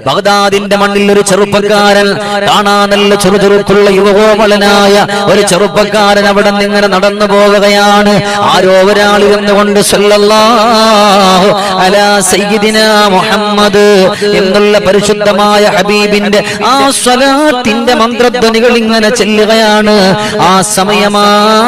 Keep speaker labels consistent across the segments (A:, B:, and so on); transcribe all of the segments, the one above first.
A: ബഗ്ദാദിന്റെ മണ്ണിൽ ഒരു ചെറുപ്പക്കാരൻ കാണാൻ നല്ല ചെറുചെറുക്കുള്ള യുവകോമളനായ ഒരു ചെറുപ്പക്കാരൻ അവിടെ നിന്ന് ഇങ്ങനെ നടന്നു പോവുകയാണ് ആരോ ഒരാൾ ഇരുന്നുകൊണ്ട് സല്ലല്ലാഹു അലാ സയ്യിദിന മുഹമ്മദ് എന്നുള്ള പരിശുദ്ധമായ ഹബീബിന്റെ ആ സ്വലാത്തിന്റെ മന്ത്രധ്വനികൾ ഇങ്ങനെ ചെല്ലുകയാണ് ആ സമയമാ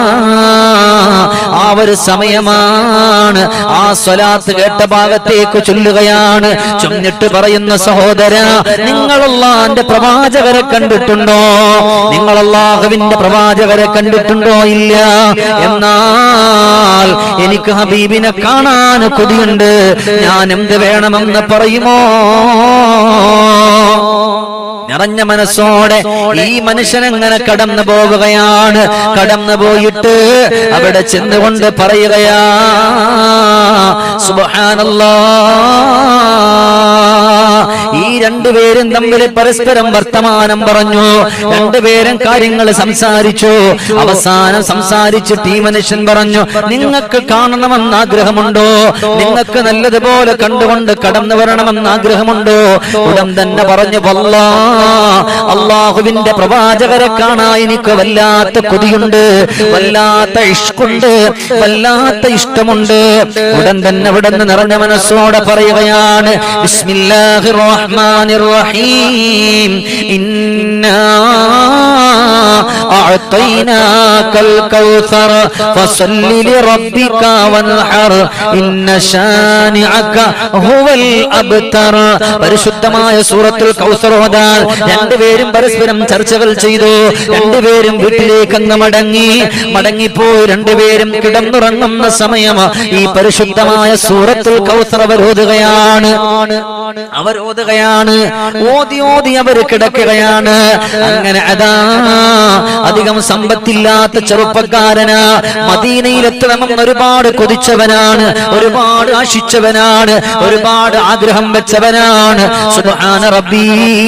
A: ആ ഒരു സമയമാണ് ആ സ്വലാത്ത് കേട്ട ഭാഗത്തേക്ക് ചൊല്ലുകയാണ് ചൊന്നിട്ട് പറയുന്ന സഹോദര നിങ്ങൾ അള്ളാന്റെ പ്രവാചകരെ കണ്ടിട്ടുണ്ടോ നിങ്ങൾ അള്ളാഹുവിന്റെ പ്രവാചകരെ കണ്ടിട്ടുണ്ടോ ഇല്ല എന്നാൽ എനിക്ക് ഹബീബിനെ കാണാൻ കൊതിയുണ്ട് ഞാൻ എന്ത് വേണമെന്ന് പറയുമോ നിറഞ്ഞ മനസ്സോടെ ഈ മനുഷ്യൻ അങ്ങനെ കടന്നു പോവുകയാണ് കടന്നു പോയിട്ട് അവിടെ ചെന്നുകൊണ്ട് പറയുകയാ സുബഹാനല്ലാ ഈ രണ്ടുപേരും തമ്മിൽ പരസ്പരം വർത്തമാനം പറഞ്ഞു രണ്ടുപേരും കാര്യങ്ങൾ സംസാരിച്ചു അവസാനം സംസാരിച്ചിട്ട് ഈ മനുഷ്യൻ പറഞ്ഞു നിങ്ങൾക്ക് കാണണമെന്ന് ആഗ്രഹമുണ്ടോ നിങ്ങൾക്ക് നല്ലതുപോലെ കണ്ടുകൊണ്ട് കടന്നു വരണമെന്ന് ആഗ്രഹമുണ്ടോ ഉടൻ തന്നെ പറഞ്ഞു വല്ലാ അള്ളാഹുവിന്റെ പ്രവാചകരെ കാണാൻ എനിക്ക് വല്ലാത്ത കൊതിയുണ്ട് വല്ലാത്ത ഇഷ്കുണ്ട് വല്ലാത്ത ഇഷ്ടമുണ്ട് ഉടൻ തന്നെ അവിടെ നിന്ന് നിറഞ്ഞ മനസ്സോടെ പറയുകയാണ് ബിസ്മില്ലാഹിർ റഹ്മാനിർ റഹീം ഇന്നാ അഅതൈനാകൽ കൗസർ ഫസല്ലി ലിറബ്ബിക വൻഹർ ഇന്ന ശാനിഅക ഹുവൽ അബ്തർ പരിശുദ്ധമായ സൂറത്തുൽ കൗസർ ഓതാൻ രണ്ടുപേരും പരസ്പരം ചർച്ചകൾ ചെയ്തു രണ്ടുപേരും വീട്ടിലേക്ക് അങ്ങ് മടങ്ങി മടങ്ങിപ്പോയി രണ്ടുപേരും കിടന്നുറങ്ങുന്ന സമയം ഈ പരിശുദ്ധമായ സൂറത്തുൽ കൗസർ അവർ ഓതുകയാണ് അവർ ഓതുകയാണ് ഓതി ഓതി അവർ കിടക്കുകയാണ് അങ്ങനെ അതാ അധികം സമ്പത്തില്ലാത്ത ചെറുപ്പക്കാരന് മദീനയിലെത്തണമെന്ന് ഒരുപാട് കൊതിച്ചവനാണ് ഒരുപാട് ആശിച്ചവനാണ് ഒരുപാട് ആഗ്രഹം വെച്ചവനാണ് സുബ്ഹാന റബ്ബീ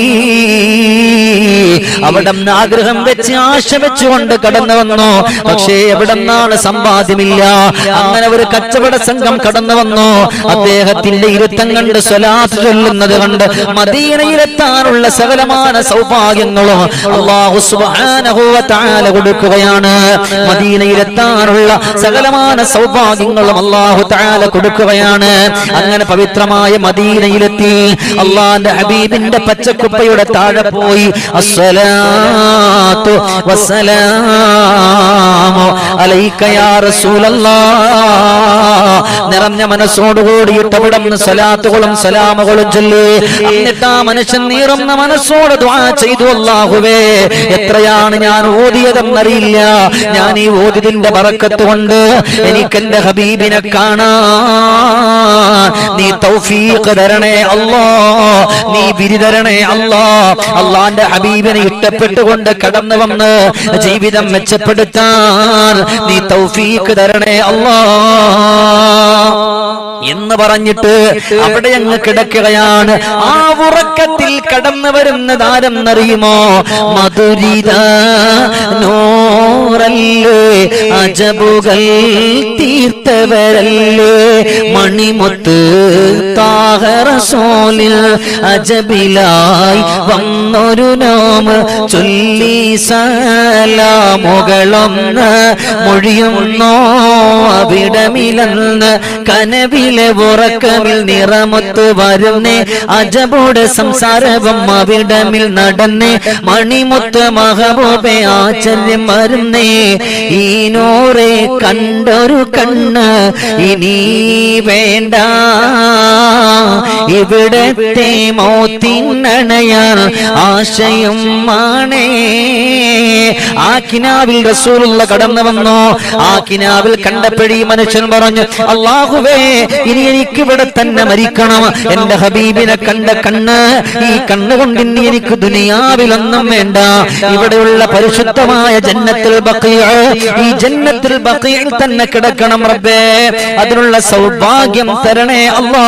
A: അവിടെ നിന്ന് ആഗ്രഹം വെച്ച് ആശ വെച്ചുകൊണ്ട് കടന്നു വന്നു പക്ഷേ എവിടെ നിന്നാണ് സമ്പാദ്യമില്ല അങ്ങനെ ഒരു കച്ചവട സംഘം കടന്നു വന്നു അദ്ദേഹത്തിന്റെ ഇരുത്തം കണ്ട് സ്വലാത്ത് ചൊല്ലുന്നത് കണ്ട് മദീനയിലെത്താനുള്ള സകലമായ സൗഭാഗ്യങ്ങളും അള്ളാഹു സുബ്ഹാനഹു വ തആല കൊടുക്കുകയാണ് മദീനയിലെത്താനുള്ള സകലമായ സൗഭാഗ്യങ്ങളും അള്ളാഹു തആല കൊടുക്കുകയാണ് അങ്ങനെ പവിത്രമായ മദീനയിലെത്തി അള്ളാന്റെ ഹബീബിന്റെ പച്ചക്കുപ്പയുടെ താഴെ പോയി അസ്സലാത്തു വസ്സലാമു അലൈക യാ റസൂലല്ലാഹ് നിറഞ്ഞ മനസ്സോടുകൂടിയിട്ട് അവിടെ നിന്ന് സലാത്തുകളും സലാമുകളും ചൊല്ലി എന്നിട്ട് ആ മനുഷ്യൻ നീറുന്ന മനസ്സോട് ദ്വാ ചെയ്തു അല്ലാഹുവേ എത്രയാണ് ഞാൻ ഓതിയതെന്നറിയില്ല ഞാൻ ഈ ഓതിയതിന്റെ ബറക്കത്ത് കൊണ്ട് എനിക്ക് എന്റെ ഹബീബിനെ കാണാൻ നീ തൗഫീഖ് തരണേ അല്ലാ നീ വിരി തരണേ അല്ലാ അള്ളാന്റെ ഹബീബിനെ ഇഷ്ടപ്പെട്ടുകൊണ്ട് കടന്നു വന്ന് ജീവിതം മെച്ചപ്പെടുത്താൻ നീ തൗഫീഖ് തരണേ അല്ലാ എന്ന് പറഞ്ഞിട്ട് അവിടെ അങ്ങ് കിടക്കുകയാണ് ആ ഉറക്കത്തിൽ കടന്നു വരുന്നത് ആരെന്നറിയുമോ മധുരിത നോറല്ലേ അജബുകൾ തീർത്തവരല്ലേ മണിമുത്ത് താഹറസോലിൽ അജബിലായി വന്നൊരു നോമ ചൊല്ലി സലാമുകളൊന്ന് മൊഴിയുന്നോ അവിടമിലെന്ന് കനവിലെ ഉറക്കമിൽ നിറമൊത്ത് വരുന്നേ അജബോട് സംസാരവും അവിടമിൽ നടന്നേ മണിമുത്ത് മഹബൂബെ ആചര്യം വരുന്നേ ഈ നൂറെ കണ്ടൊരു കണ്ണ് ഇനി വേണ്ട ഇവിടത്തെ മോത്തിനണയാൻ ആശയും മാണേ ആ കിനാവിൽ റസൂലുള്ള കടന്നു വന്നു ആ കിനാവിൽ കണ്ടപ്പോഴീ മനുഷ്യൻ പറഞ്ഞു അള്ളാഹുവേ ഇനി എനിക്ക് ഇവിടെ തന്നെ മരിക്കണം എന്റെ ഹബീബിനെ കണ്ട കണ്ണ് ഈ കണ്ണുകൊണ്ട് ഇനി എനിക്ക് ദുനിയാവിലൊന്നും വേണ്ട ഇവിടെയുള്ള പരിശുദ്ധമായ ജന്നത്തിൽ ബഖിയ ഈ ജന്നത്തിൽ ബഖിയിൽ തന്നെ കിടക്കണം റബ്ബേ അതിനുള്ള സൗഭാഗ്യം തരണേ അല്ലാ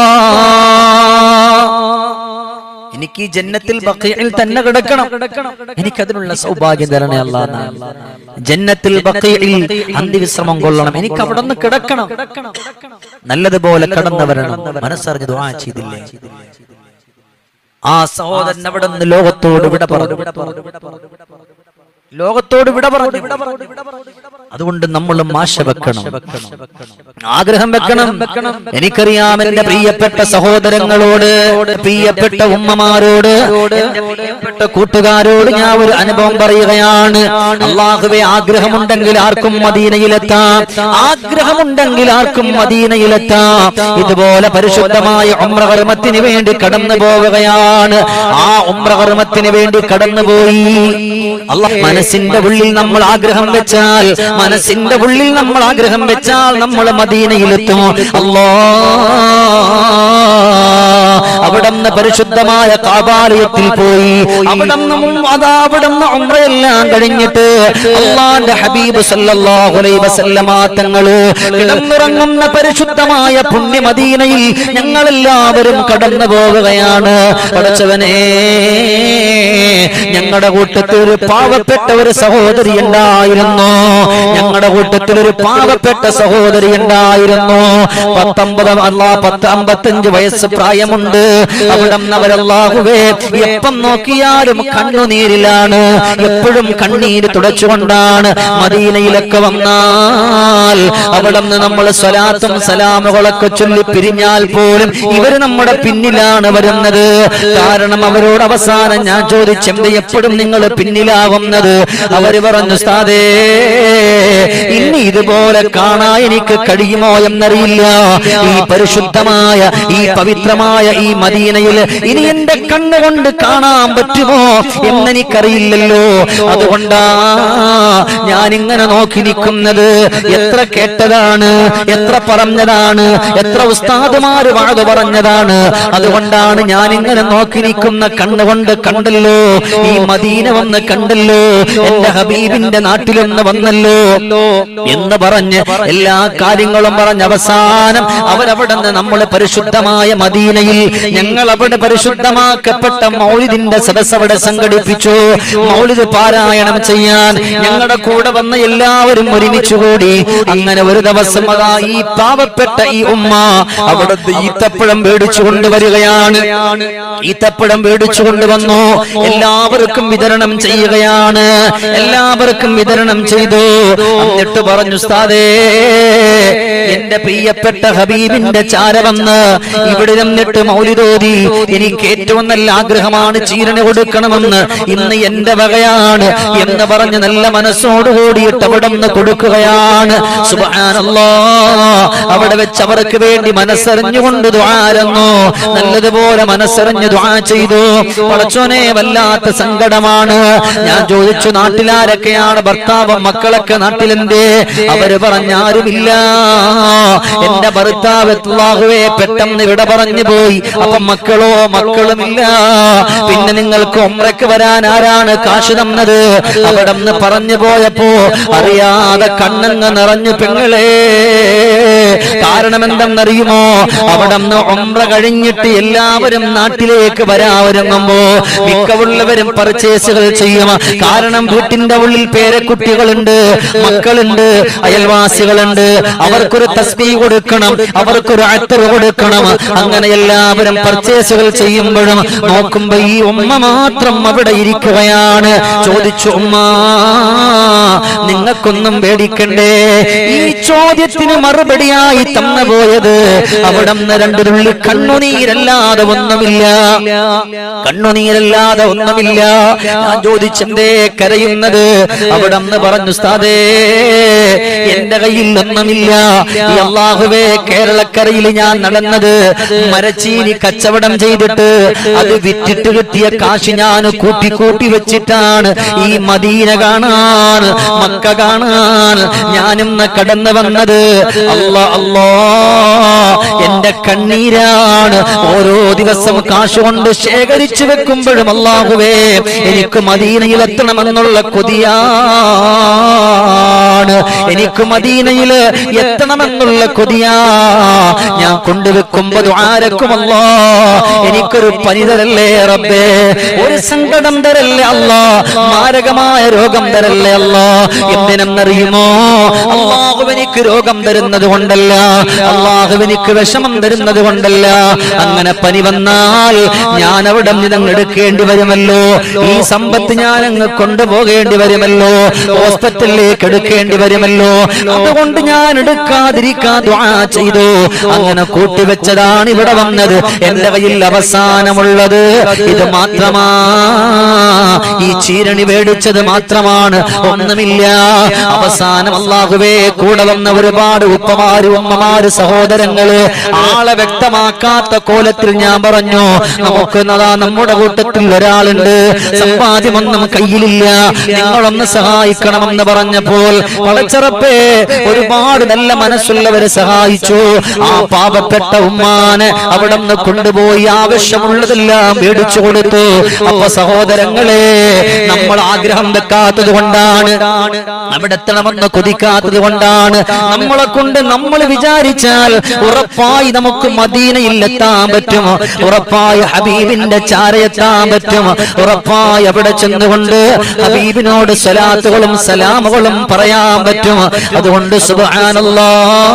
A: എനിക്ക് ഈ ജന്നത്തിൽ ബഖീഇൽ തന്നെ കിടക്കണം എനിക്ക് അതിനുള്ള സൗഭാഗ്യം തരണേ അല്ലാ ജന്നത്തിൽ ബഖീഇൽ അന്ത്യവിശ്രമം കൊള്ളണം എനിക്ക് അവിടെ നിന്ന് കിടക്കണം നല്ലതുപോലെ കടന്നു വരണം മനസ്സറിഞ്ഞ് ദുആ ചെയ്തില്ലേ ആ സഹോദരൻ അവിടെ നിന്ന് ലോകത്തോട് വിട പറഞ്ഞു ലോകത്തോട് വിട പറഞ്ഞു അതുകൊണ്ട് നമ്മൾ മാശ വെക്കണം ആഗ്രഹം വെക്കണം എനിക്കറിയാം എന്റെ പ്രിയപ്പെട്ട സഹോദരങ്ങളോട് പ്രിയപ്പെട്ട ഉമ്മമാരോട് എന്റെ പ്രിയപ്പെട്ട കൂട്ടുകാരോട് ഞാൻ ഒരു അനുഭവം പറയുകയാണ് അള്ളാഹുവെ ആഗ്രഹമുണ്ടെങ്കിൽ ആർക്കും മദീനയിലെത്താം ആഗ്രഹമുണ്ടെങ്കിൽ ആർക്കും മദീനയിലെത്താം ഇതുപോലെ പരിശുദ്ധമായ ഉമ്രകർമ്മത്തിന് വേണ്ടി കടന്നു പോവുകയാണ് ആ ഉമ്രകർമ്മത്തിന് വേണ്ടി കടന്നുപോയി അള്ളാഹ് മനസ്സിന്റെ ഉള്ളിൽ നമ്മൾ ആഗ്രഹം വെച്ചാൽ മനസ്സിന്റെ ഉള്ളിൽ നമ്മൾ ആഗ്രഹം വെച്ചാൽ നമ്മൾ മദീനയിലെത്തും അല്ലാ അവിടുന്ന് പരിശുദ്ധമായ കാബാലയത്തിൽ പോയി അവിടുന്ന് അതാ അവിടുന്ന് ഉംറയെല്ലാം കഴിഞ്ഞിട്ട് അള്ളാന്റെ ഹബീബ് സല്ലല്ലാഹു അലൈഹി വസല്ലമ തങ്ങള് കിടന്നുറങ്ങുന്ന പരിശുദ്ധമായ പുണ്യമദീനയിൽ ഞങ്ങളെല്ലാവരും കടന്നു പോവുകയാണ് പഠിച്ചവനെ ഞങ്ങളുടെ കൂട്ടത്തിൽ ഒരു പാവപ്പെട്ട ഒരു സഹോദരി ഉണ്ടായിരുന്നു ഞങ്ങളുടെ കൂട്ടത്തിൽ ഒരു പാവപ്പെട്ട സഹോദരി ഉണ്ടായിരുന്നു പത്തൊമ്പത് അല്ലാ പത്ത് അമ്പത്തഞ്ച് വയസ്സ് പ്രായമുണ്ട് അവിടെ അവരല്ലാഹുവേ എപ്പം നോക്കിയാലും കണ്ണുനീരിലാണ് എപ്പോഴും കണ്ണീര് തുടച്ചുകൊണ്ടാണ് മദീനയിലൊക്കെ വന്നാൽ അവിടെ നിന്ന് നമ്മൾ സ്വലാത്തും സലാമുകളൊക്കെ ചൊല്ലി പിരിഞ്ഞാൽ പോലും ഇവര് നമ്മുടെ പിന്നിലാണ് വരുന്നത് കാരണം അവരോട് അവസാനം ഞാൻ ചോദിച്ചെന്ത് എപ്പോഴും നിങ്ങൾ പിന്നിലാകുന്നത് അവര് പറഞ്ഞു സ്ഥാതേ ഇനി ഇതുപോലെ കാണാൻ എനിക്ക് കഴിയുമോ എന്നറിയില്ല ഈ പരിശുദ്ധമായ ഈ പവിത്രമായ ഈ മദീനയിൽ ഇനി എന്റെ കണ്ണുകൊണ്ട് കാണാൻ പറ്റുമോ എന്നെനിക്കറിയില്ലല്ലോ അതുകൊണ്ടാ ഞാൻ ഇങ്ങനെ നോക്കി നിൽക്കുന്നത് എത്ര കേട്ടതാണ് എത്ര പറഞ്ഞതാണ് എത്ര ഉസ്താദുമാര് വാഴ പറഞ്ഞതാണ് അതുകൊണ്ടാണ് ഞാൻ ഇങ്ങനെ നോക്കി നിൽക്കുന്ന കണ്ണുകൊണ്ട് കണ്ടല്ലോ ഈ മദീന വന്ന് കണ്ടല്ലോ എന്റെ ഹബീബിന്റെ നാട്ടിലൊന്ന് വന്നല്ലോ എന്ന് പറഞ്ഞ് എല്ലാ കാര്യങ്ങളും പറഞ്ഞ് അവസാനം അവരവിടെ നിന്ന് നമ്മൾ പരിശുദ്ധമായ മദീനയിൽ ഞങ്ങൾ അവിടെ പരിശുദ്ധമാക്കപ്പെട്ട മൗലിദിന്റെ സദസ് അവിടെ സംഘടിപ്പിച്ചു മൗലിദ് പാരായണം ചെയ്യാൻ ഞങ്ങളുടെ കൂടെ വന്ന എല്ലാവരും ഒരുമിച്ച് കൂടി അങ്ങനെ ഒരു ദിവസം അതാ ഈ പാവപ്പെട്ട ഈ ഉമ്മ അവിടുത്തെ ഈത്തപ്പഴം മേടിച്ചു കൊണ്ടുവരികയാണ് ഈത്തപ്പഴം മേടിച്ചു കൊണ്ടുവന്നു എല്ലാവർക്കും വിതരണം ചെയ്യുകയാണ് എല്ലാവർക്കും വിതരണം ചെയ്തു എന്നിട്ട് പറഞ്ഞു ഉസ്താദേ എന്റെ പ്രിയപ്പെട്ട ഹബീബിന്റെ ചാര വന്ന് ഇവിടെ നിന്നിട്ട് മൗലിതോതി എനിക്ക് ഏറ്റവും നല്ല ആഗ്രഹമാണ് ചീരന് കൊടുക്കണമെന്ന് ഇന്ന് എന്റെ വകയാണ് എന്ന് പറഞ്ഞ് നല്ല മനസ്സോടുകൂടിയിട്ട് അവിടെ നിന്ന് കൊടുക്കുകയാണ് സുബ്ഹാനല്ലാ അവിടെ വെച്ച് അവർക്ക് വേണ്ടി മനസ്സറിഞ്ഞുകൊണ്ട് ദ്വാരന്നു നല്ലതുപോലെ മനസ്സറിഞ്ഞ് ദ്വാ ചെയ്തു പടച്ചോനെ വല്ലാത്ത സങ്കടമാണ് ഞാൻ ചോദിച്ചു നാട്ടിലാരൊക്കെയാണ് ഭർത്താവും മക്കളൊക്കെ നാട്ടിലെന്തേ അവര് പറഞ്ഞാരുമില്ല എന്റെ ഭർത്താവ് അല്ലാഹുവേ പെട്ടെന്ന് ഇവിടെ പറഞ്ഞു പോയി അപ്പൊ മക്കളോ മക്കളുമില്ല പിന്നെ നിങ്ങൾക്ക് ഒമ്രക്ക് വരാൻ ആരാണ് കാശ് തന്നത് അവിടെ നിന്ന് പറഞ്ഞു പോയപ്പോ അറിയാതെ കണ്ണങ്ങ് നിറഞ്ഞു പെങ്ങളെ കാരണം എന്തെന്നറിയുമോ അവിടെ നിന്ന് ഒമ്ര കഴിഞ്ഞിട്ട് എല്ലാവരും നാട്ടിലേക്ക് വരാവരുങ്ങുമ്പോ മിക്കവുള്ളവരും പർച്ചേസുകൾ ചെയ്യും കാരണം വീട്ടിന്റെ ഉള്ളിൽ പേരക്കുട്ടികളുണ്ട് മക്കളുണ്ട് അയൽവാസികളുണ്ട് അവർക്കൊരു തസ്ബീ കൊടുക്കണം അവർക്കൊരു അത്തർ കൊടുക്കണം അങ്ങനെ എല്ലാവരും പർച്ചേസുകൾ ചെയ്യുമ്പോഴും നോക്കുമ്പോ ഈ ഉമ്മ മാത്രം അവിടെ ഇരിക്കുകയാണ് ചോദിച്ചു ഉമ്മ നിങ്ങൾക്കൊന്നും പേടിക്കണ്ടേ ഈ ചോദ്യത്തിന് മറുപടിയായി തന്നു പോയത് അവിടെ നിന്ന് രണ്ടു തുള്ളി കണ്ണുനീരല്ലാതെ ഒന്നുമില്ല കണ്ണുനീരല്ലാതെ ഒന്നുമില്ല ഞാൻ ചോദിച്ചെന്തേ കരയുന്നത് അവിടെ നിന്ന് പറഞ്ഞു സ്ഥാതേ എന്റെ കയ്യിൽ ഒന്നുമില്ല ഈ അള്ളാഹുവേ കേരളക്കരയിൽ ഞാൻ നടന്നത് മരച്ചീനി കച്ചവടം ചെയ്തിട്ട് അത് വിറ്റിട്ട് കിട്ടിയ കാശ് ഞാൻ കൂട്ടി കൂട്ടി വെച്ചിട്ടാണ് ഈ മദീന കാണാൻ മക്ക കാണാൻ ഞാനും കടന്നു വന്നത് അല്ലാ അല്ലാ എന്റെ കണ്ണീരാണ് ഓരോ ദിവസം കാശ് കൊണ്ട് ശേഖരിച്ചു വെക്കുമ്പോഴും അള്ളാഹുവേ എനിക്ക് മദീനയിൽ എത്തണമെന്നുള്ള കൊതിയാ കൊതിയാണ് എനിക്ക് മദീനയില് എത്തണമെന്നുള്ള കൊതിയാ ഞാൻ കൊണ്ടുവെക്കുമ്പോ ആരക്കുമല്ലോ എനിക്കൊരു പനി തരല്ലേ റബ്ബേ ഒരു സങ്കടം തരല്ലേ അല്ലോ മാരകമായ രോഗം തരല്ലേ അല്ലോ എന്തിനെന്നറിയുമോ അള്ളാഹു എനിക്ക് രോഗം തരുന്നത് കൊണ്ടല്ല അള്ളാഹു എനിക്ക് വിഷമം തരുന്നത് കൊണ്ടല്ല അങ്ങനെ പനി വന്നാൽ ഞാൻ അവിടെ നിന്ന് എടുക്കേണ്ടി വരുമല്ലോ ഈ സമ്പത്ത് ഞാൻ അങ്ങ് കൊണ്ടുപോകേണ്ടി വരുമല്ലോ ഹോസ്പിറ്റലിലേക്ക് എടുക്കേണ്ടി വരുമല്ലോ അതുകൊണ്ട് ഞാൻ എടുക്കാതിരിക്കാൻ ദ്വാ ചെയ്തു അങ്ങനെ കൂട്ടിവെച്ചതാണ് ഇവിടെ വന്നത് എന്റെ കയ്യിൽ അവസാനമുള്ളത് ഇത് മാത്രമാ ഈ ചീരണി മേടിച്ചത് മാത്രമാണ് ഒന്നുമില്ല അവസാനം അള്ളാഹുവേ കൂടെ വന്ന ഒരുപാട് ഉപ്പമാര് ഉമ്മമാര് സഹോദരങ്ങള് ആളെ വ്യക്തമാക്കാത്ത കോലത്തിൽ ഞാൻ പറഞ്ഞു നമുക്ക് നതാ നമ്മുടെ കൂട്ടത്തിൽ ഒരാളുണ്ട് സമ്പാദ്യമൊന്നും കയ്യിലില്ല നിങ്ങളൊന്ന് സഹായിക്കണമെന്ന് പറഞ്ഞപ്പോൾ പടച്ചറപ്പേ ഒരുപാട് നല്ല മനസ്സുള്ളവരെ സഹായിച്ചു ആ പാപപ്പെട്ട ഉമ്മാനെ അവിടെ നിന്ന് കൊണ്ടുപോയി ആവശ്യമുള്ളതെല്ലാം മേടിച്ചു കൊടുത്തു അപ്പൊ സഹോദരങ്ങളെ നമ്മൾ ആഗ്രഹം വെക്കാത്തത് കൊണ്ടാണ് അവിടെ എത്തണമെന്ന് കൊതിക്കാത്തത് കൊണ്ടാണ് നമ്മളെ കൊണ്ട് നമ്മൾ വിചാരിച്ചാൽ ഉറപ്പായി നമുക്ക് മദീനയിൽ എത്താൻ പറ്റും ഉറപ്പായി ഹബീബിന്റെ ചാരയെത്താൻ പറ്റും ഉറപ്പായി അവിടെ ചെന്നുകൊണ്ട് ഹബീബിനോട് സലാത്തുകളും സലാമുകളും പറയാൻ പറ്റും അതുകൊണ്ട് സുബ്ഹാനല്ലാ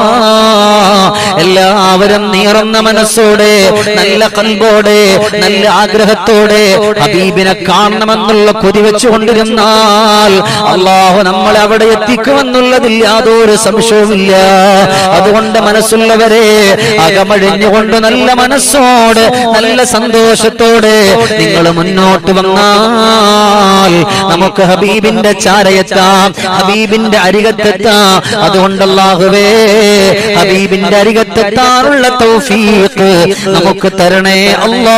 A: എല്ലാവരും നീറുന്ന മനസ്സോടെ നല്ല കൽബോടെ നല്ല ആഗ്രഹത്തോടെ ഹബീബിനെ കാണണമെന്നുള്ള കൊതി വെച്ചുകൊണ്ടിരുന്നാൽ അള്ളാഹു നമ്മളെ അവിടെ എത്തിക്കുമെന്നുള്ളതിൽ യാതൊരു സംശയവുമില്ല അതുകൊണ്ട് മനസ്സുള്ളവരെ അകമഴിഞ്ഞുകൊണ്ട് നല്ല മനസ്സോടെ നല്ല സന്തോഷത്തോടെ നിങ്ങൾ മുന്നോട്ട് വന്നാൽ നമുക്ക് ഹബീബിന്റെ ചാരയെത്താം ഹബീബിന്റെ അരികത്തെത്താം അതുകൊണ്ട് അല്ലാഹുവേ ഹബീബിന്റെ അരികത്തെത്താനുള്ള തൗഫീഖ് നമുക്ക് തരണേ അല്ലാ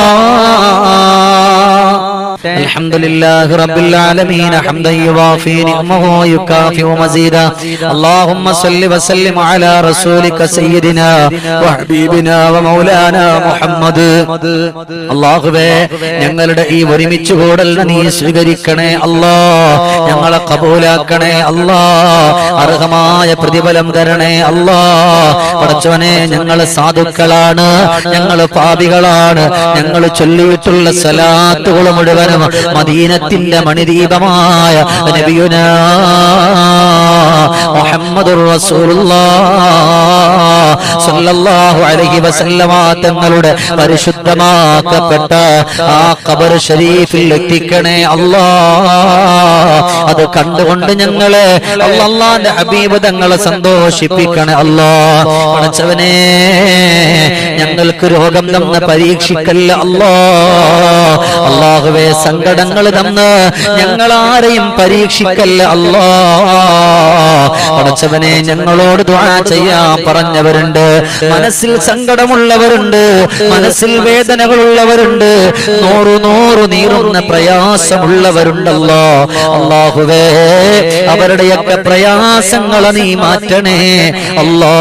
A: الحمد لله رب العالمين حمدا يوافي نعمه ويكافئ مزيدا اللهم صل وسلم على رسولك سيدنا وحبيبنا ومولانا محمد അള്ളാഹുവേ ഞങ്ങളുടെ ഈ ഒരുമിച്ച് കൂടൽ നീ സ്വീകരിക്കണേ അല്ലാ ഞങ്ങളെ കബൂലാക്കണേ അല്ലാ അർഹമായ പ്രതിഫലം തരണേ അല്ലാ പടച്ചവനെ ഞങ്ങള് സാധുക്കളാണ് ഞങ്ങള് പാപികളാണ് ഞങ്ങൾ ചൊല്ലിയിട്ടുള്ള സലാത്തുകൾ മുഴുവനും മദീനത്തിന്റെ മണിദീപമായ നബിയുന മുഹമ്മദുർ റസൂലുള്ളാഹ് സല്ലല്ലാഹു അലൈഹി വസല്ലമ തങ്ങളുടെ പരിശുദ്ധമാക്കപ്പെട്ട ആ ഖബർ ഷരീഫിൽ എത്തിക്കണേ അല്ലാ അത് കണ്ടുകൊണ്ട് ഞങ്ങളെ അള്ളാന്റെ ഹബീബ് തങ്ങളെ സന്തോഷിപ്പിക്കണേ അല്ലാ പടച്ചവനെ ഞങ്ങൾക്ക് രോഗം തന്ന് പരീക്ഷിക്കല്ല അല്ലാ അള്ളാഹുവേ സങ്കടങ്ങൾ തന്ന് ഞങ്ങൾ ആരെയും പരീക്ഷിക്കല്ല അല്ലാ പടച്ചവനെ ഞങ്ങളോട് ദുആ ചെയ്യാൻ പറഞ്ഞവരുണ്ട് മനസ്സിൽ സങ്കടമുള്ളവരുണ്ട് മനസ്സിൽ വേദനകളുള്ളവരുണ്ട് നൂറു നൂറു നീറുന്ന പ്രയാസമുള്ളവരുണ്ടല്ലോ അള്ളാഹുവേ അവരുടെയൊക്കെ പ്രയാസങ്ങളെ നീ മാറ്റണേ അല്ലാ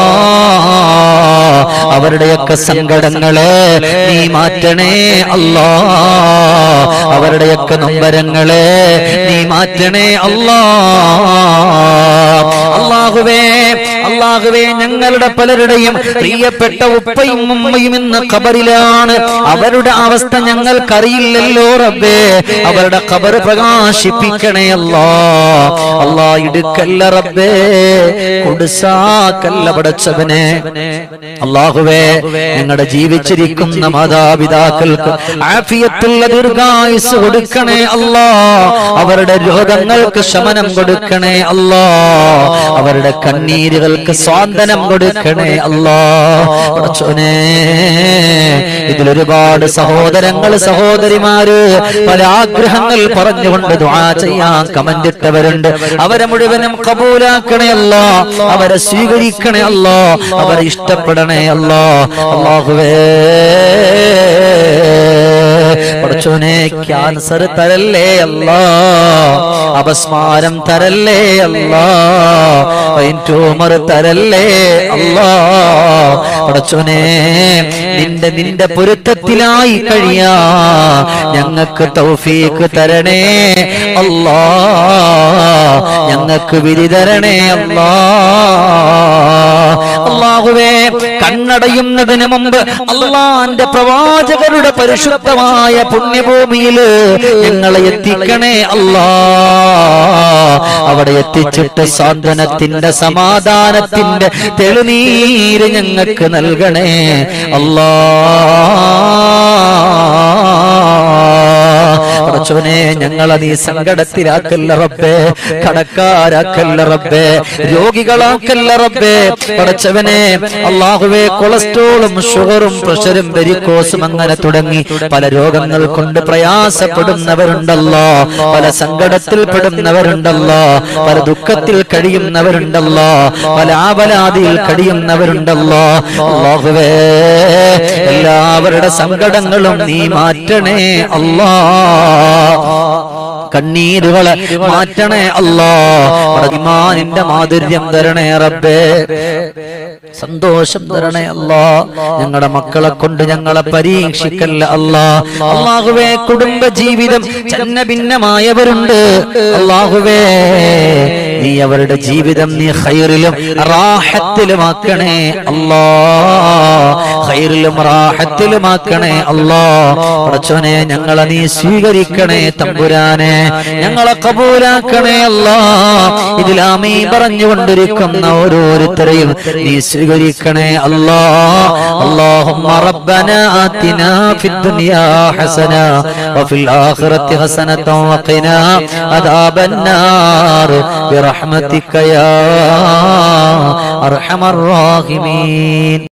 A: അവരുടെയൊക്കെ സങ്കടങ്ങളെ നീ മാറ്റണേ അല്ലാ അവരുടെയൊക്കെ നൊമ്പരങ്ങളെ നീ മാറ്റണേ അല്ലാ അള്ളാഹുവേ അള്ളാഹുവേ ഞങ്ങളുടെ പലരുടെയും പ്രിയപ്പെട്ട ഉപ്പയും ഉമ്മയും ഇന്ന് ഖബറിലാണ് അവരുടെ അവസ്ഥ ഞങ്ങൾക്കറിയില്ലല്ലോ റബ്ബേ അവരുടെ ഖബർ പ്രകാശിപ്പിക്കണേ അല്ലാ അല്ലാ ഇടുക്കല്ല റബ്ബേ കൊടുസാക്കല്ല പടച്ചവനെ അള്ളാഹുവേ ഞങ്ങളുടെ ജീവിച്ചിരിക്കുന്ന മാതാപിതാക്കൾക്ക് ആഫിയത്തുള്ള ദീർഘായുസ് കൊടുക്കണേ അല്ലാ അവരുടെ രോഗങ്ങൾക്ക് ശമനം കൊടുക്കണേ അല്ലാ അവരുടെ കണ്ണീരുകൾക്ക് സ്വാന്തനം കൊടുക്കണേ അല്ലാ പടച്ചോനെ ഇതിലൊരുപാട് സഹോദരങ്ങൾ സഹോദരിമാര് പല ആഗ്രഹങ്ങൾ പറഞ്ഞുകൊണ്ട് ദുആ ചെയ്യാൻ കമന്റ് ഇട്ടവരുണ്ട് അവരെ മുഴുവനും കബൂലാക്കണേ അല്ലാ അവരെ സ്വീകരിക്കണേ അല്ലാ അവരെ ഇഷ്ടപ്പെടണേ അല്ലാ അള്ളാഹുവേ പഠിച്ചോനെ ക്യാൻസർ തരല്ലേ അല്ലാ അപസ്മാരം തരല്ലേ അല്ലാ ബ്രെയിൻ ട്യൂമർ തരല്ലേ അല്ലാ പഠിച്ചോനെ നിന്റെ നിന്റെ പൊരുത്തത്തിലായി കഴിയാ ഞങ്ങൾക്ക് തൗഫീക്ക് തരണേ അല്ലാ ഞങ്ങൾക്ക് വിധി തരണേ അല്ലാ അള്ളാഹുവേ കണ്ണടയുന്നതിന് മുമ്പ് അള്ളാന്റെ പ്രവാചകരുടെ പരിശുദ്ധമായ പുണ്യഭൂമിയില് ഞങ്ങളെ എത്തിക്കണേ അല്ലാ അവിടെ എത്തിച്ചിട്ട് സാന്ത്വനത്തിന്റെ സമാധാനത്തിന്റെ തെളിനീര് ഞങ്ങൾക്ക് നൽകണേ അല്ലാ പടച്ചോനെ ഞങ്ങളെ നീ സങ്കടത്തിലാക്കല്ല റബ്ബേ കടക്കാരാക്കല്ല റബ്ബേ രോഗികളാക്കല്ല റബ്ബേ പടച്ചവനെ അള്ളാഹുവേ കൊളസ്ട്രോളും ഷുഗറും പ്രഷറും വെരിക്കോസും അങ്ങനെ തുടങ്ങി പല രോഗങ്ങൾ കൊണ്ട് പ്രയാസപ്പെടുന്നവരുണ്ടല്ലോ പല സങ്കടത്തിൽ പെടുന്നവരുണ്ടല്ലോ പല ദുഃഖത്തിൽ കഴിയുന്നവരുണ്ടല്ലോ പല ആവലാതിയിൽ കഴിയുന്നവരുണ്ടല്ലോ അള്ളാഹുവേ എല്ലാവരുടെ സങ്കടങ്ങളും നീ മാറ്റണേ അല്ലാ കണ്ണീരുകളെ മാറ്റണേ അല്ലാ ഇമാനിന്റെ മാധുര്യം തരണേ റബ്ബേ സന്തോഷം തരണേ അല്ലാ ഞങ്ങളുടെ മക്കളെ കൊണ്ട് ഞങ്ങളെ പരീക്ഷിക്കല്ല അല്ലാ അള്ളാഹുവേ കുടുംബ ജീവിതം ചന്ന ഭിന്നമായവരുണ്ട് അള്ളാഹുവേ നീ അവരുടെ ജീവിതം നീ ഹൈറിലും റാഹത്തിലുമാക്കണേ അല്ലാ ഹൈറിലും റാഹത്തിലുമാക്കണേ അല്ലാ പടച്ചോനെ ഞങ്ങളെ നീ സ്വീകരിക്കണേ തമ്പുരാനെ ഞങ്ങളെ കബൂലാക്കണേ അല്ലാ ഇതിലാമീ പറഞ്ഞുകൊണ്ടിരിക്കുന്ന ഓരോരുത്തരെയും നീ സ്വീകരിക്കണേ അല്ലാ اللهم ربنا آتنا في الدنيا حسنة وفي الآخرة حسنة وقنا عذاب النار برحمتك يا أرحم الراحمين